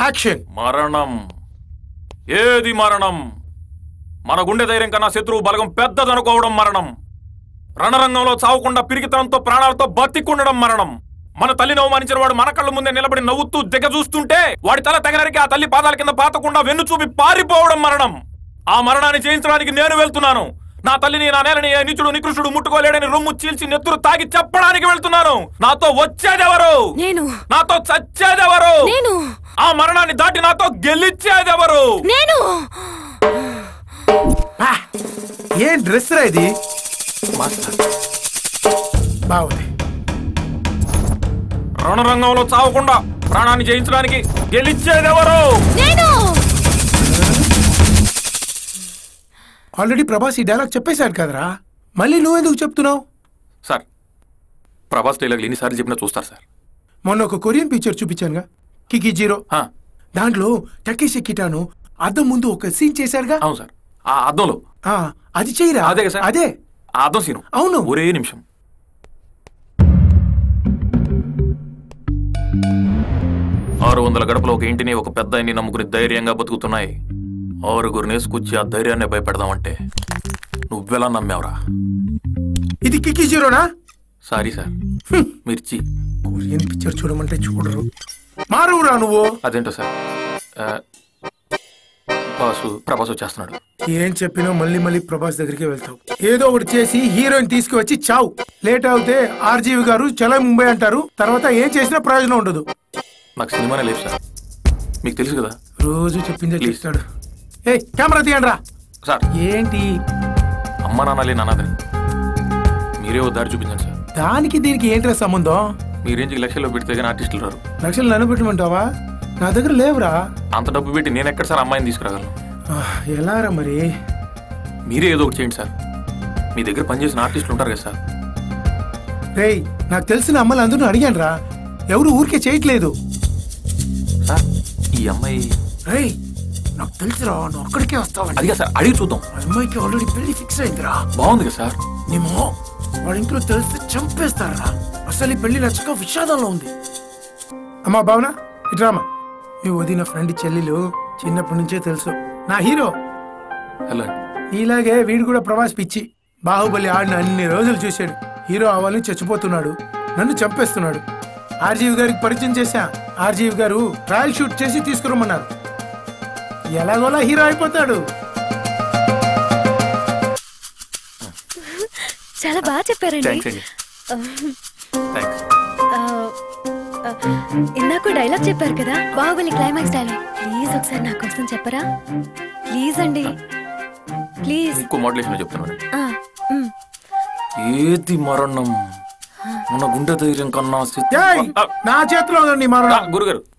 Action మరణం ఏది మరణం మన గుండె ధైర్యం కన్నా శత్రువు బలగం పెద్దదనుకోవడం మరణం రణరంగంలో చావకుండా పిరికితనంతో ప్రాణాలతో బతికుండడం మరణం మన తల్లిని అవమానించిన వాడు మన కళ్ళ ముందే నిలబడి నవ్వుతూ దిగ చూస్తుంటే వాడి తల తెగనరికి ఆ తల్లి పాదాల కింద పాతకుండా వెన్ను చూపి పారిపోవడం మరణం ఆ మరణాన్ని జయించడానికి నేను వెళ్తున్నాను నా తల్లిని నా నేలని ఏ నీచుడు నికృష్టుడు ముట్టుకోలేడని రొమ్ము చీల్చి నెత్తురు తాగి చెప్పడానికి వెళ్తున్నాను నాతో వచ్చేదెవరు నేను నాతో చచ్చేదెవరు నేను ఆ మరణాన్ని దాటి నాతో గెలిచేదెవరు నేను ఏం డ్రెస్ రా ఇది బాగుంది రణరంగంలో చావకుండా ప్రాణాన్ని జయించడానికి గెలిచేదెవరు నేను ఆల్రెడీ ప్రభాస్ ఈ డైలాగ్ చెప్పేశాడు కదరా మళ్ళీ నువ్వెందుకు చెప్తున్నావు సార్ ప్రభాస్ డైలాగ్ ఎన్నిసార్లు చెప్పినా చూస్తారు సార్ మొన్న ఒక కొరియన్ పిక్చర్ చూపించానుగా కికి జీరో ఆ, దాంట్లో టకేషి కిటాను అద్దం ముందు ఒక సీన్ చేశాడుగా అవును సార్ ఆ అద్దంలో ఆ, అది చేయరా అదే కదా సార్? అదే ఆ అద్దం సీను అవును ఒరే నిమిషం ఆరు వందల గడపలో ఒక ఇంటిని ఒక పెద్ద ఇంటిని నమ్ముకుని ధైర్యంగా బతుకుతున్నాయి ఆరుగురు నేసుకొచ్చి ఆ ధైర్యాన్ని భయపెడదామంటే నువ్వెలా నమ్మావురా ఇది కికి జీరోనా సారీ సార్ మిర్చి కొరియన్ పిక్చర్ చూడమంటే చూడరు మారువురా నువ్వు అదేంటో సార్ ఆ, బాసు ప్రభాస్ వచ్చేస్తున్నాడు ఏం చెప్పినా మళ్ళీ మళ్ళీ ప్రభాస్ దగ్గరికి వెళ్తావు ఏదో ఒకటి చేసి హీరోయిన్ తీసుకువచ్చి చావు లేట్ అవుతే ఆర్జీవి గారు చలో ముంబై అంటారు తర్వాత ఏం చేసినా ప్రయోజనం ఉండదు నాకు సినిమానే లేదు సార్ మీకు తెలుసు కదా రోజు చెప్పిందే Please. చెప్తాడు ఏ కెమెరా తీయండి రా సార్ ఏంటి అమ్మ నాన్నలే నాన్నదని మీరే ఓ దారి చూపించండి సార్ దానికి దీనికి ఏంట్రా సంబంధం మీ రేంజ్కి లక్షల్లో పెడితే కానీ ఆర్టిస్టులు రారు లక్షలు నన్ను పెట్టమంటావా నా దగ్గర లేవురా అంత డబ్బు పెట్టి నేను ఎక్కడ సార్ అమ్మాయిని తీసుకురాగలను ఆ, ఎలారా మరి మీరే ఏదో ఒకటి చేయండి సార్ మీ దగ్గర పనిచేసిన ఆర్టిస్టులు ఉంటారు కదా సార్ రేయ్ నాకు తెలిసిన అమ్మలు అందరూ అడిగాను రా ఎవరు ఊరికే చేయట్లేదు సార్ ఈ అమ్మాయి రేయ్ నాకు తెలుసురా నువ్వు అక్కడికే వస్తావని అదిగా సార్ అడిగి చూద్దాం ఆ అమ్మాయికి ఆల్రెడీ పెళ్లి ఫిక్స్ అయిందిరా బాగుంది కదా సార్ నేమో వాడి ఇంట్లో తెలిస్తే చంపేస్తారా అసలు ఈ పెళ్లి నచ్చక విషాదంలో ఉంది అమ్మా భావన ఇట్రామా మీ వదిన ఫ్రెండ్ చెల్లెలు చిన్నప్పటి నుంచే తెలుసు నా హీరో హలో నీలాగే వీడు కూడా ప్రభాస్ పిచ్చి బాహుబలి ఆడిన అన్ని రోజులు చూశాడు హీరో అవ్వాలని చచ్చిపోతున్నాడు నన్ను చంపేస్తున్నాడు ఆర్జీవి గారికి పరిచయం చేశా ఆర్జీవి గారు ట్రయల్ షూట్ చేసి తీసుకురమ్మన్నారు ఎలాగోలా హీరో అయిపోతాడు చాలా బాగా చెప్పారండి థ్యాంక్స్ అండి థ్యాంక్స్ ఆ, ఆ, ఇందాక డైలాగ్ చెప్పారు కదా బాహుబలి క్లైమాక్స్ డైలాగ్ ప్లీజ్ ఒకసారి నా కోసం చెప్పరా ప్లీజ్ అండి ప్లీజ్ ఇంకో మోడలేషన్ చెప్తున్నాడు ఆ, ఉమ్. ఏది మరణం మన గుండె ధైర్యం కన్నా శత్రు- ఏయ్! ఆ, నా చేతిలో ఉంది నీ ఆ, మరణం గురుగారు